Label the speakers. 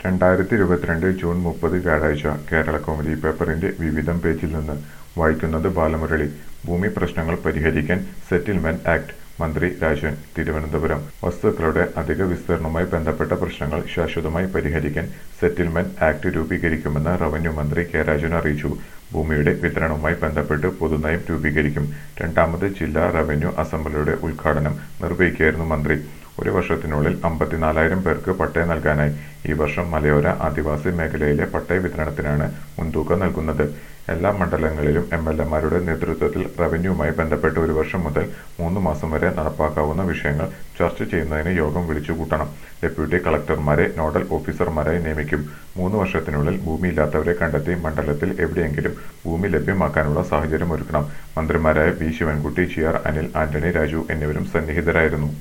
Speaker 1: രണ്ടായിരത്തി ഇരുപത്തിരണ്ട് ജൂൺ മുപ്പത് വ്യാഴാഴ്ച കേരളകൗമുദി പേപ്പറിന്റെ വിവിധം പേജിൽ നിന്ന് വായിക്കുന്നത് ബാലമുരളി ഭൂമി പ്രശ്നങ്ങൾ പരിഹരിക്കാൻ സെറ്റിൽമെന്റ് ആക്ട് മന്ത്രി രാജൻ തിരുവനന്തപുരം വസ്തുക്കളുടെ അധിക വിസ്തീർണവുമായി ബന്ധപ്പെട്ട പ്രശ്നങ്ങൾ ശാശ്വതമായി പരിഹരിക്കാൻ സെറ്റിൽമെന്റ് ആക്ട് രൂപീകരിക്കുമെന്ന് റവന്യൂ മന്ത്രി കെ രാജൻ അറിയിച്ചു ഭൂമിയുടെ വിതരണവുമായി ബന്ധപ്പെട്ട് പൊതുനയം രൂപീകരിക്കും രണ്ടാമത് ജില്ലാ റവന്യൂ അസംബ്ലിയുടെ ഉദ്ഘാടനം നിർവഹിക്കുകയായിരുന്നു മന്ത്രി ഒരു വർഷത്തിനുള്ളിൽ അമ്പത്തിനാലായിരം പേർക്ക് പട്ടയ നൽകാനായി ഈ വർഷം മലയോര ആദിവാസി മേഖലയിലെ പട്ടയ വിതരണത്തിനാണ് മുൻതൂക്കം നൽകുന്നത് എല്ലാ മണ്ഡലങ്ങളിലും എം എൽ എമാരുടെ നേതൃത്വത്തിൽ റവന്യൂവുമായി ബന്ധപ്പെട്ട് ഒരു വർഷം മുതൽ മൂന്ന് മാസം വരെ നടപ്പാക്കാവുന്ന വിഷയങ്ങൾ ചർച്ച ചെയ്യുന്നതിന് യോഗം വിളിച്ചുകൂട്ടണം ഡെപ്യൂട്ടി കളക്ടർമാരെ നോഡൽ ഓഫീസർമാരായി നിയമിക്കും മൂന്ന് വർഷത്തിനുള്ളിൽ ഭൂമിയില്ലാത്തവരെ കണ്ടെത്തി മണ്ഡലത്തിൽ എവിടെയെങ്കിലും ഭൂമി ലഭ്യമാക്കാനുള്ള സാഹചര്യം ഒരുക്കണം മന്ത്രിമാരായ V Sivankutty G R Anil Antony Raju എന്നിവരും സന്നിഹിതരായിരുന്നു